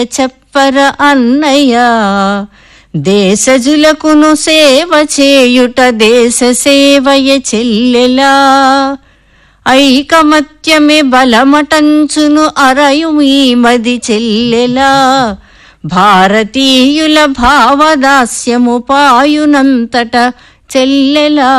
చెప్పర అన్నయ్య దేశజులకును సేవ చేయుట దేశ సేవయ చెల్లెలా ఐకమత్యమే బలమటంచును అరయు మీ మది చెల్లెలా భారతీయుల భావదాస్యము పాయునంతట చెల్లెలా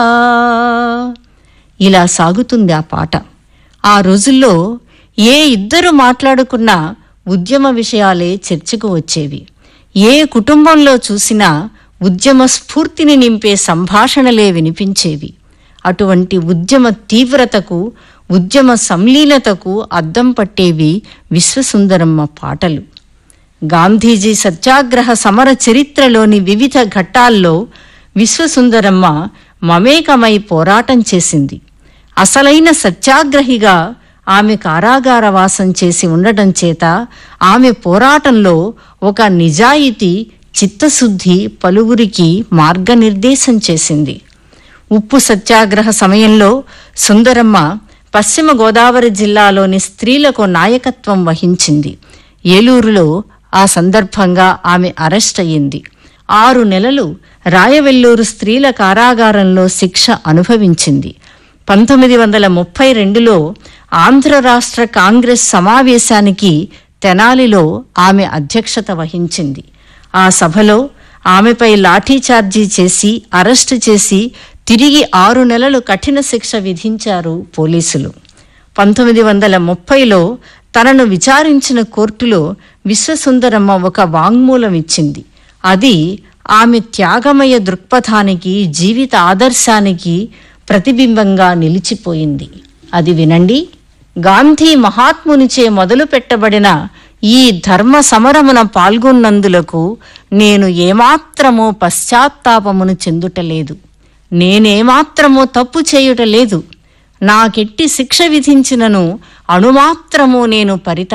ఇలా సాగుతుంది ఆ పాట ఆ రోజుల్లో ఏ ఇద్దరు మాట్లాడుకున్నా ఉద్యమ విషయాలే చర్చకు వచ్చేవి ఏ కుటుంబంలో చూసినా ఉద్యమ స్ఫూర్తిని నింపే సంభాషణలే వినిపించేవి అటువంటి ఉద్యమ తీవ్రతకు ఉద్యమ సంలీలతకు అద్దం పట్టేవి విశ్వసుందరమ్మ పాటలు గాంధీజీ సత్యాగ్రహ సమర చరిత్రలోని వివిధ ఘట్టాల్లో విశ్వసుందరమ్మ మమేకమై పోరాటం చేసింది అసలైన సత్యాగ్రహిగా ఆమె కారాగారవాసం చేసి ఉండటం చేత ఆమె పోరాటంలో ఒక నిజాయితీ చిత్తశుద్ధి పలువురికి మార్గనిర్దేశం చేసింది ఉప్పు సత్యాగ్రహ సమయంలో సుందరమ్మ పశ్చిమ గోదావరి జిల్లాలోని స్త్రీలకు నాయకత్వం వహించింది ఏలూరులో ఆ సందర్భంగా ఆమె అరెస్ట్ అయ్యింది ఆరు నెలలు రాయవెల్లూరు స్త్రీల కారాగారంలో శిక్ష అనుభవించింది పంతొమ్మిది వందల ముప్పై రెండులో ఆంధ్ర రాష్ట్ర కాంగ్రెస్ సమావేశానికి తెనాలిలో ఆమె అధ్యక్షత వహించింది ఆ సభలో ఆమెపై లాఠీచార్జీ చేసి అరెస్టు చేసి తిరిగి ఆరు నెలలు కఠిన శిక్ష విధించారు పోలీసులు పంతొమ్మిది వందల ముప్పైలో తనను విచారించిన కోర్టులో విశ్వసుందరమ్మ ఒక వాంగ్మూలం ఇచ్చింది అది ఆమె త్యాగమయ దృక్పథానికి జీవిత ఆదర్శానికి ప్రతిబింబంగా నిలిచిపోయింది అది వినండి గాంధీ మహాత్మునిచే మొదలు పెట్టబడిన ఈ ధర్మ సమరమున పాల్గొన్నందులకు నేను ఏమాత్రమో పశ్చాత్తాపమును చెందుటలేదు నేనేమాత్రమో తప్పు చేయుట లేదు నాకెట్టి శిక్ష విధించినను అణుమాత్రము నేను పరిత